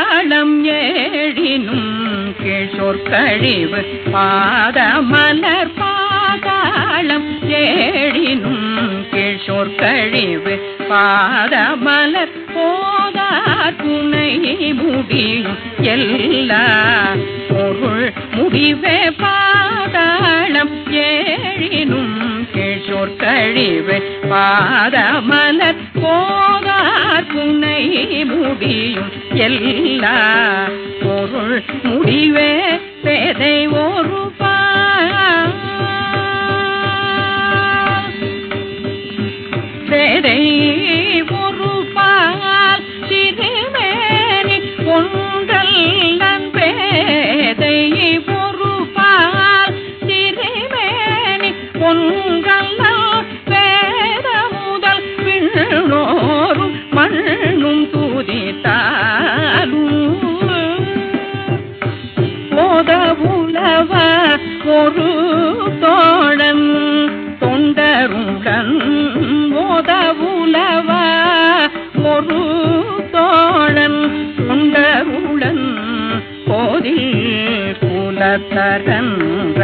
பாதாளம் ஏழினும் கிஷோர் கழிவு பாதமலர் பாதாளம் ஏழினும் கிஷோர் கழிவு பாதமலர் போதா துணை முடியும் எல்லா பொருள் முடிவே பாதாளம் ஏழினும் கிஷோர் கழிவு பாதமலர் போதா துணை முடியும் எல்லா பொருள் முடிவே பேதை ஒரு பேதை ஒரு பால் திருமேனி பொங்கல் பேதை ஒரு பால் திருமேனி பொங்கல் வேத முதல் விண்ணோரும் மண்ணும் துதித்தாலும் போத உலவ ஒரு தோழன் தொண்டருடன் போத உலவ ஒரு தோழன் தொண்டருடன் போதில் குலத்தரங்க